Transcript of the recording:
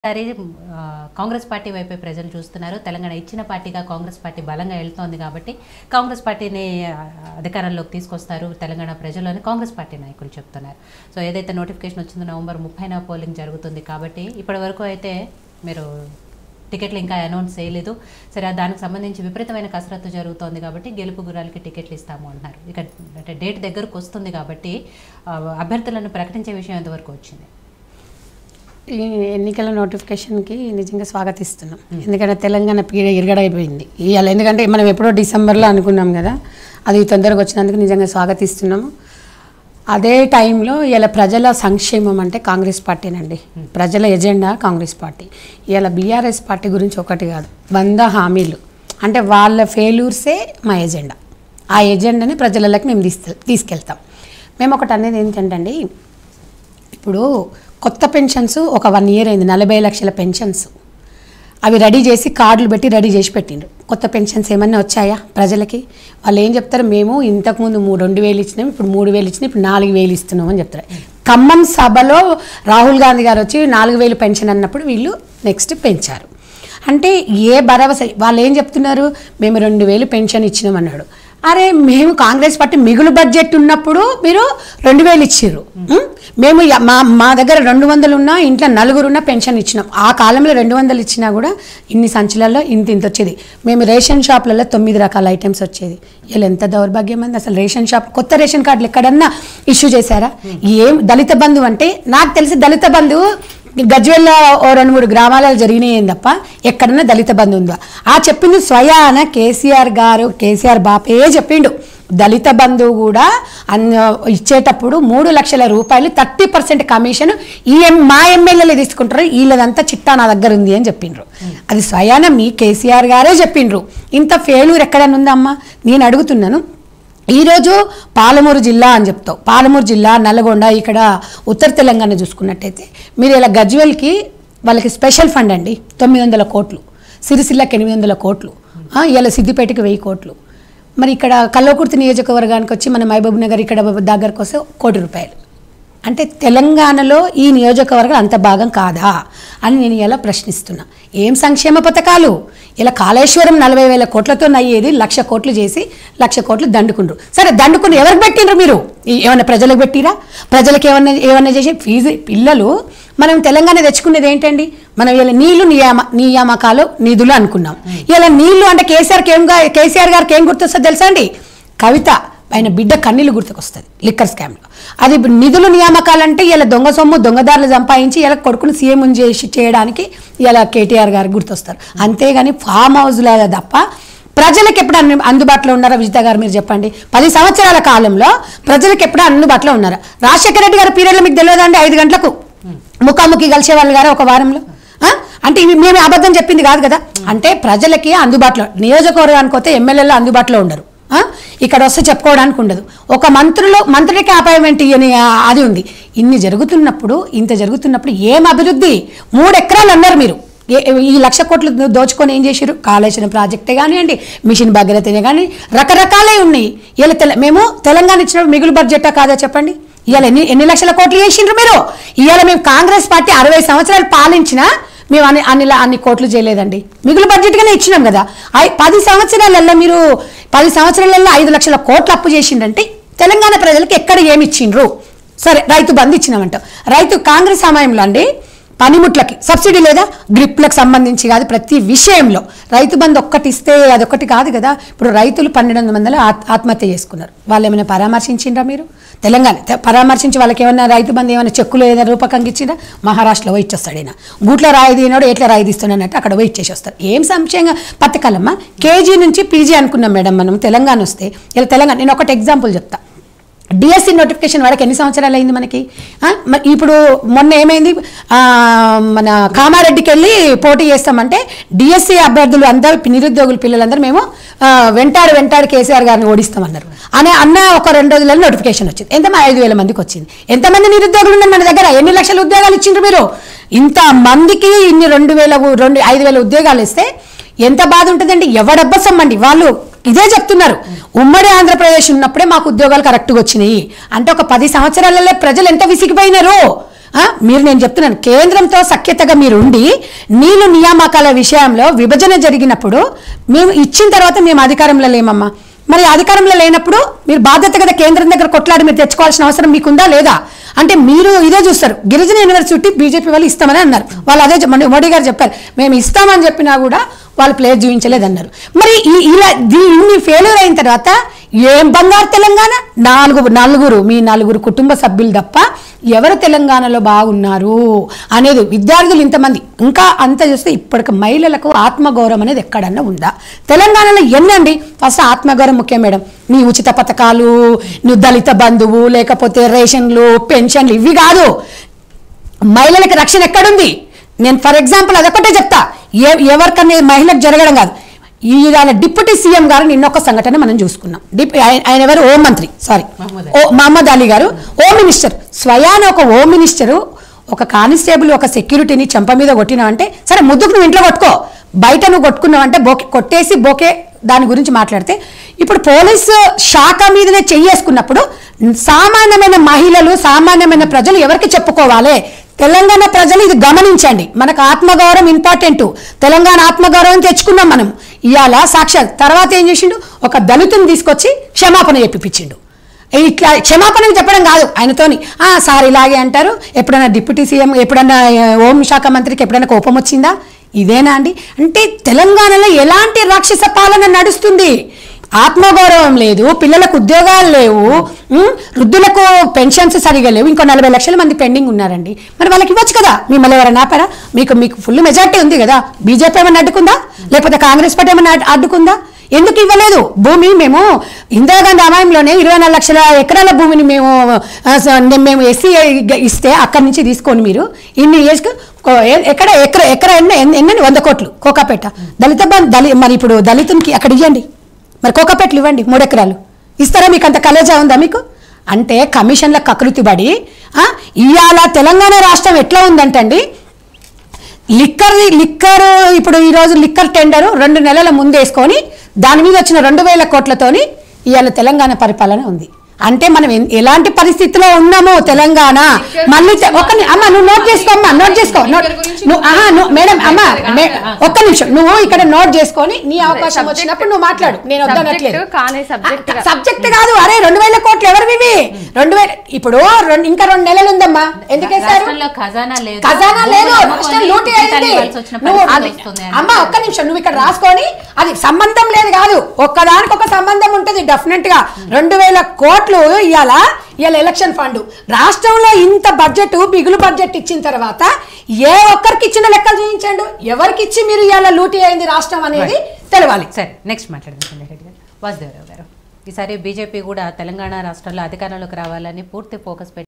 ఈసారి ఆ, కాంగ్రెస్ పార్టీ వైపే ప్రజలు చూస్తున్నారు తెలంగాణ ఇచ్చిన పార్టీగా కాంగ్రెస్ పార్టీ బలంగా వెళ్తోంది కాబట్టి కాంగ్రెస్ పార్టీని ఆ, అధికారంలోకి తీసుకొస్తారు తెలంగాణ ప్రజలు అని కాంగ్రెస్ పార్టీ నాయకులు చెప్తున్నారు సో ఏదైతే నోటిఫికేషన్ వచ్చిందో నవంబర్ ముప్పైన పోలింగ్ జరుగుతుంది కాబట్టి ఇప్పటి వరకు అయితే మీరు టికెట్లు ఇంకా అనౌన్స్ చేయలేదు సరే ఆ దానికి సంబంధించి విపరీతమైన కసరత్తు జరుగుతోంది కాబట్టి గెలుపు గురాలకి టికెట్లు ఇస్తాము అంటున్నారు ఇక అంటే డేట్ దగ్గరకు వస్తుంది కాబట్టి ఆ, అభ్యర్థులను ప్రకటించే విషయం ఎంతవరకు వచ్చింది ఈ ఎన్నికల నోటిఫికేషన్కి నిజంగా స్వాగతిస్తున్నాం ఎందుకంటే తెలంగాణ పీడ ఇరగడైపోయింది ఇవాళ ఎందుకంటే మనం ఎప్పుడో డిసెంబర్లో అనుకున్నాం కదా అది తొందరగా వచ్చినందుకు నిజంగా స్వాగతిస్తున్నాము అదే టైంలో ఇలా ప్రజల సంక్షేమం అంటే కాంగ్రెస్ పార్టీనండి ప్రజల ఎజెండా కాంగ్రెస్ పార్టీ ఇలా బీఆర్ఎస్ పార్టీ గురించి ఒకటి కాదు వంద హామీలు అంటే వాళ్ళ ఫెయిల్యూర్సే మా ఎజెండా ఆ ఎజెండాని ప్రజలకి మేము తీసుకె తీసుకెళ్తాం మేము ఒకటి అనేది ఏంటంటే అండి ఇప్పుడు కొత్త పెన్షన్స్ ఒక వన్ ఇయర్ అయింది నలభై లక్షల పెన్షన్స్ అవి రెడీ చేసి కార్డులు పెట్టి రెడీ చేసి పెట్టిండ్రు కొత్త పెన్షన్స్ ఏమన్నా వచ్చాయా ప్రజలకి వాళ్ళు ఏం చెప్తారు మేము ఇంతకుముందు మూడు రెండు వేలు ఇచ్చినాం ఇప్పుడు మూడు వేలు ఇచ్చినాం ఇప్పుడు నాలుగు వేలు ఇస్తున్నాం అని చెప్తారు ఖమ్మం సభలో రాహుల్ గాంధీ గారు వచ్చి నాలుగు వేలు పెన్షన్ అన్నప్పుడు వీళ్ళు నెక్స్ట్ పెంచారు అంటే ఏ భరోసా వాళ్ళు ఏం చెప్తున్నారు మేము రెండు వేలు పెన్షన్ ఇచ్చినాం అన్నాడు అరే మేము కాంగ్రెస్ పార్టీ మిగులు బడ్జెట్ ఉన్నప్పుడు మీరు రెండు వేలు ఇచ్చిర్రు ఉం? మేము య- మా మా దగ్గర రెండు వందలు ఉన్నా ఇంట్లో నలుగురు ఉన్న పెన్షన్ ఇచ్చినాం ఆ కాలంలో రెండు వందలు ఇచ్చినా కూడా ఇన్ని సంచులలో ఇంత ఇంత వచ్చేది మేము రేషన్ షాప్లలో తొమ్మిది రకాల ఐటమ్స్ వచ్చేది వీళ్ళు ఎంత దౌర్భాగ్యం అంది అసలు రేషన్ షాప్ కొత్త రేషన్ కార్డులు ఎక్కడన్నా ఇష్యూ చేశారా ఏం దళిత బంధు అంటే నాకు తెలిసి దళిత బంధు గజ్వెల్లో ఓ రెండు మూడు గ్రామాలలో జరిగినాయి తప్ప ఎక్కడన్నా దళిత బంధు ఉందా ఆ చెప్పింది స్వయాన కేసీఆర్ గారు కేసీఆర్ బాపే చెప్పిండు దళిత బంధు కూడా అన్న ఇచ్చేటప్పుడు మూడు లక్షల రూపాయలు థర్టీ పర్సెంట్ కమిషన్ ఈ ఎం- మా ఎమ్మెల్యేలు తీసుకుంటారు వీళ్ళదంతా చిట్టా నా దగ్గర ఉంది అని చెప్పిండ్రు అది స్వయాన మీ కేసీఆర్ గారే చెప్పిండ్రు ఇంత ఫెయిల్యూర్ ఎక్కడన్నా ఉందమ్మా నేను అడుగుతున్నాను ఈరోజు పాలమూరు జిల్లా అని చెప్తావు పాలమూరు జిల్లా నల్గొండ ఇక్కడ ఉత్తర తెలంగాణ చూసుకున్నట్టయితే మీరు ఇలా గజ్వెల్కి వాళ్ళకి స్పెషల్ ఫండ్ అండి తొమ్మిది వందల కోట్లు సిరిసిల్లకి ఎనిమిది వందల కోట్లు ఆ, ఇలా సిద్దిపేటకి వెయ్యి కోట్లు మరి ఇక్కడ కల్లకుర్తి నియోజకవర్గానికి వచ్చి మన మహబూబ్ నగర్ ఇక్కడ దగ్గరకు వస్తే కోటి రూపాయలు అంటే తెలంగాణలో ఈ నియోజకవర్గం అంత భాగం కాదా అని నేను ఇలా ప్రశ్నిస్తున్నా ఏం సంక్షేమ పథకాలు ఇలా కాళేశ్వరం నలభై వేల కోట్లతో అయ్యేది లక్ష కోట్లు చేసి లక్ష కోట్లు దండుకుండ్రు సరే దండుకుని ఎవరికి పెట్టిండ్రు మీరు ఈ- ఏమన్నా ప్రజలకు పెట్టిరా ప్రజలకు ఏమన్నా ఏమన్నా చేసి ఫీజు పిల్లలు మనం తెలంగాణ తెచ్చుకునేది ఏంటండి మనం ఇలా నీళ్లు నియామ నియామకాలు నిధులు అనుకున్నాం ఇలా నీళ్లు అంటే కేసీఆర్కి ఏం గా- కేసీఆర్ గారికి ఏం గుర్తొస్తుందో తెలుసా అండి కవిత ఆయన బిడ్డ కన్నీళ్ళు గుర్తుకొస్తుంది లిక్కర్ స్కామ్లో అది ఇప్పుడు నిధులు నియామకాలంటే ఇలా దొంగ సొమ్ము దొంగదారులు సంపాదించి ఇలా కొడుకుని సీఎం చేసి చేయడానికి ఇలా కేటీఆర్ గారు గుర్తొస్తారు అంతేగాని ఫామ్ హౌస్లో తప్ప ప్రజలకు ఎప్పుడు అన్ని అందుబాటులో ఉన్నారా విజిత గారు మీరు చెప్పండి పది సంవత్సరాల కాలంలో ప్రజలకు ఎప్పుడు అందుబాటులో ఉన్నారా రాజశేఖర రెడ్డి గారి పీరియడ్లో మీకు తెలియదండి ఐదు గంటలకు ముఖాముఖి కలిసే వాళ్ళు గారు ఒక వారంలో ఆ? అంటే ఇవి మేము అబద్ధం చెప్పింది కాదు కదా అంటే ప్రజలకి అందుబాటులో నియోజకవర్గానికి వస్తే ఎమ్మెల్యేలు అందుబాటులో ఉండరు ఆ? ఇక్కడ వస్తే చెప్పుకోవడానికి ఉండదు ఒక మంత్రులు మంత్రికి అపాయింట్మెంట్ ఇయ్యని ఆ, అది ఉంది ఇన్ని జరుగుతున్నప్పుడు ఇంత జరుగుతున్నప్పుడు ఏం అభివృద్ధి మూడు ఎకరాలు అన్నారు మీరు ఏ- ఈ లక్ష కోట్లు దో- దోచుకొని ఏం చేశారు కాళేశ్వరం ప్రాజెక్టే కానివ్వండి మిషన్ భగీరథనే కానీ రకరకాలే ఉన్నాయి ఇలా తెల మేము తెలంగాణ ఇచ్చినప్పుడు మిగులు బడ్జెట్టా కాదా చెప్పండి ఇవాళ ఎన్ని ఎన్ని లక్షల కోట్లు చేసిండ్రు మీరు ఇవాళ మేము కాంగ్రెస్ పార్టీ అరవై సంవత్సరాలు పాలించినా మేము అన్ని అన్ని అన్ని కోట్లు చేయలేదండి మిగులు బడ్జెట్గానే ఇచ్చినాం కదా ఐ- పది సంవత్సరాలలో మీరు పది సంవత్సరాలలో ఐదు లక్షల కోట్లు అప్పు చేసిండంటే తెలంగాణ ప్రజలకు ఎక్కడ ఏమి ఇచ్చిండ్రు సరే రైతు బంధు ఇచ్చినామంట రైతు కాంగ్రెస్ సమయంలో అండి పనిముట్లకి సబ్సిడీ లేదా గ్రిప్లకు సంబంధించి కాదు ప్రతి విషయంలో రైతు బంధు ఒక్కటి ఇస్తే అదొక్కటి కాదు కదా ఇప్పుడు రైతులు పన్నెండు వందల మందిలో ఆత్- ఆత్మహత్య చేసుకున్నారు వాళ్ళు ఏమైనా పరామర్శించిండ్రా మీరు తెలంగాణ తె- పరామర్శించి వాళ్ళకి ఏమైనా రైతు బంధు ఏమైనా చెక్కులు ఏదైనా రూపకంగా ఇచ్చిండ్రా మహారాష్ట్రలో పోయి ఇచ్చేస్తాడు ఈయన గూట్లో రాయి తీనాడు ఎట్లా రాయి తీస్తున్నానంటే అక్కడ పోయి ఇచ్చేసి వస్తారు ఏం సంశయంగా పథకాలమ్మా కేజీ నుంచి పీజీ అనుకున్నాం మేడం మనం తెలంగాణ వస్తే ఇలా తెలంగాణ నేను ఒకటి ఎగ్జాంపుల్ చెప్తా డిఎస్సి నోటిఫికేషన్ వాడికి ఎన్ని సంవత్సరాలు అయింది మనకి ఆ, మరి ఇప్పుడు మొన్న ఏమైంది ఆ, మన కామారెడ్డికి వెళ్ళి పోటీ చేస్తామంటే డిఎస్సి అభ్యర్థులు అందరూ నిరుద్యోగుల పిల్లలందరూ మేము ఆ, వెంటాడు వెంటాడు కేసీఆర్ గారిని ఓడిస్తామన్నారు అనే అన్న ఒక రెండు రోజులలో నోటిఫికేషన్ వచ్చింది ఎంత ఐదు వేల మందికి వచ్చింది ఎంతమంది నిరుద్యోగులు ఉన్నారు మన దగ్గర ఎన్ని లక్షల ఉద్యోగాలు ఇచ్చిండ్రు మీరు ఇంత మందికి ఇన్ని రెండు వేల రెండు ఐదు వేల ఉద్యోగాలు ఇస్తే ఎంత బాధ ఉంటుందండి ఎవడబ్బసమ్మండి వాళ్ళు ఇదే చెప్తున్నారు ఉమ్మడి ఆంధ్రప్రదేశ్ ఉన్నప్పుడే మాకు ఉద్యోగాలు కరెక్ట్గా వచ్చినాయి అంటే ఒక పది సంవత్సరాలలో ప్రజలు ఎంత విసిగిపోయినారు ఆ, మీరు నేను చెప్తున్నాను కేంద్రంతో సఖ్యతగా మీరు ఉండి నీళ్లు నియామకాల విషయంలో విభజన జరిగినప్పుడు మేము ఇచ్చిన తర్వాత మేము అధికారంలో లేమమ్మా మరి అధికారంలో లేనప్పుడు మీరు బాధ్యత కదా కేంద్రం దగ్గర కొట్లాడి మీరు తెచ్చుకోవాల్సిన అవసరం మీకుందా లేదా అంటే మీరు ఇదే చూస్తారు గిరిజన యూనివర్సిటీ బీజేపీ వాళ్ళు ఇస్తామని అన్నారు వాళ్ళు అదే చెప్- మోడీ గారు చెప్పారు మేము ఇస్తామని చెప్పినా కూడా వాళ్ళు ప్లేస్ చూపించలేదు అన్నారు మరి ఈ- ఇలా దీ- ఇన్ని ఫెయిల్యూర్ అయిన తర్వాత ఏం బంగారు తెలంగాణ నాలుగు నలుగురు మీ నలుగురు కుటుంబ సభ్యులు తప్ప ఎవరు తెలంగాణలో బాగున్నారు అనేది విద్యార్థులు ఇంతమంది ఇంకా అంత చూస్తే ఇప్పటికి మహిళలకు ఆత్మగౌరవం అనేది ఎక్కడన్నా ఉందా తెలంగాణలో ఎన్నండి ఫస్ట్ ఆత్మగౌరవం ముఖ్యం మేడం నీ ఉచిత పథకాలు నువ్వు దళిత బంధువు లేకపోతే రేషన్లు పెన్షన్లు ఇవి కాదు మహిళలకు రక్షణ ఎక్కడుంది నేను ఫర్ ఎగ్జాంపుల్ అదొకటే చెప్తా ఏ ఎవరికన్నా మహిళకు జరగడం కాదు ఈయన డిప్యూటీ సీఎం గారు నిన్న ఒక సంఘటన మనం చూసుకున్నాం డిప్ ఆయన ఆయన ఎవరు హోం మంత్రి సారీ మహమ్మద్ ఓ మహమ్మద్ అలీ గారు హోమ్ మినిస్టర్ స్వయాన ఒక హోమ్ మినిస్టరు ఒక కానిస్టేబుల్ ఒక సెక్యూరిటీని చెంప మీద కొట్టినావంటే సరే ముద్దుకు నువ్వు ఇంట్లో కొట్టుకో బయట నువ్వు కొట్టుకున్నావంటే బోకే కొట్టేసి బోకే దాని గురించి మాట్లాడితే ఇప్పుడు పోలీసు శాఖ మీదనే చెయ్యేసుకున్నప్పుడు సామాన్యమైన మహిళలు సామాన్యమైన ప్రజలు ఎవరికి చెప్పుకోవాలి తెలంగాణ ప్రజలు ఇది గమనించండి మనకు ఆత్మగౌరవం ఇంపార్టెంట్ తెలంగాణ ఆత్మగౌరవం తెచ్చుకున్నాం మనం ఇవాళ సాక్షాత్ తర్వాత ఏం చేసిండు ఒక దళితుని తీసుకొచ్చి క్షమాపణ చెప్పిపించిండు ఇట్లా క్షమాపణ చెప్పడం కాదు ఆయనతోని "ఆ, సార్ ఇలాగే అంటారు ఎప్పుడైనా డిప్యూటీ సీఎం ఎప్పుడైనా ఆ, హోం శాఖ మంత్రికి ఎప్పుడైనా కోపం వచ్చిందా ఇదేనా అండి అంటే తెలంగాణలో ఎలాంటి రాక్షస పాలన నడుస్తుంది ఆత్మగౌరవం లేదు పిల్లలకు ఉద్యోగాలు లేవు ఉమ్, వృద్ధులకు పెన్షన్స్ సరిగా లేవు ఇంకో నలభై లక్షల మంది పెండింగ్ ఉన్నారండి మరి వాళ్ళకి ఇవ్వచ్చు కదా మిమ్మల్ని ఎవరైనా ఆపారా మీకు మీకు ఫుల్ మెజార్టీ ఉంది కదా బీజేపీ ఏమైనా అడ్డుకుందా లేకపోతే కాంగ్రెస్ పార్టీ ఏమైనా అడ్- అడ్డుకుందా ఎందుకు ఇవ్వలేదు భూమి మేము ఇందిరాగాంధీ అమాయంలోనే ఇరవై నాలుగు లక్షల ఎకరాల భూమిని మేము ఆ, స- మేము ఎస్సీ ఇస్తే అక్కడి నుంచి తీసుకొని మీరు ఇన్ని ఇయర్స్కి ఎక్కడ ఎకర ఎకర ఎన్న ఎన్నని వంద కోట్లు కోకాపేట దళిత బంధు దళి మరి ఇప్పుడు దళితునికి అక్కడ ఇవ్వండి మరి కోకాపేటలు ఇవ్వండి మూడు ఎకరాలు ఇస్తారా మీకు అంత కలేజా ఉందా మీకు అంటే కమిషన్ల కకృతి పడి ఆ, ఇవాళ తెలంగాణ రాష్ట్రం ఎట్లా ఉందంటండి లిక్కర్ లిక్కర్ ఇప్పుడు ఈరోజు లిక్కర్ టెండర్ రెండు నెలల ముందేసుకొని దాని మీద వచ్చిన రెండు వేల కోట్లతోని ఇవాళ తెలంగాణ పరిపాలన ఉంది అంటే మనం ఎన్- ఎలాంటి పరిస్థితిలో ఉన్నామో తెలంగాణ మళ్ళీ తె- ఒక్క ని- అమ్మ నువ్వు నోట్ చేసుకో అమ్మా నోట్ చేసుకో నోట్ నువ్వు ఆహా నువ్వు మేడం అమ్మ మే- ఒక్క నిమిషం నువ్వు ఇక్కడ నోట్ చేసుకొని నీ అవకాశం వచ్చినప్పుడు నువ్వు మాట్లాడు నేను వద్దనట్లేదు Subject కానీ subject గా. సబ్జెక్ట్ కాదు అరే రెండు వేల కోట్లు ఎవరివి ఇవి? రెండు వేల ఇప్పుడు రెండు ఇంకా రెండు నెలలు ఉందమ్మా ఎందుకేసారు రాష్ట్రంలో ఖజానా లేదు ఖజానా లేదు భూములు రాష్ట్రం అమ్ముకొని లూటీ జీతాలు అయింది ఇవ్వాల్సి వచ్చిన నువ్వు పరిస్థితి అది- వస్తుంది అమ్మ అని. ఒక్క నిమిషం నువ్వు ఇక్కడ రాసుకొని అది సంబంధం లేదు కాదు ఒక్కదానికి ఒక సంబంధం ఉంటుంది డెఫినెట్ గా రెండు వేల కోట్లు ఇవాళ ఇవాళ ఎలక్షన్ ఫండ్ రాష్ట్రంలో ఇంత బడ్జెట్ మిగులు బడ్జెట్ ఇచ్చిన తర్వాత ఏ ఒక్కరికి ఇచ్చిన లెక్కలు చూపించండు ఎవరికి ఇచ్చి మీరు ఇవాళ లూటీ అయింది రాష్ట్రం అనేది తెలవాలి సరే నెక్స్ట్ మాట్లాడదాం సంజయ్ రెడ్డి గారు వాసుదేవరావు గారు ఈసారి బీజేపీ కూడా తెలంగాణ రాష్ట్రంలో అధికారంలోకి రావాలని పూర్తి ఫోకస్ పెట్టి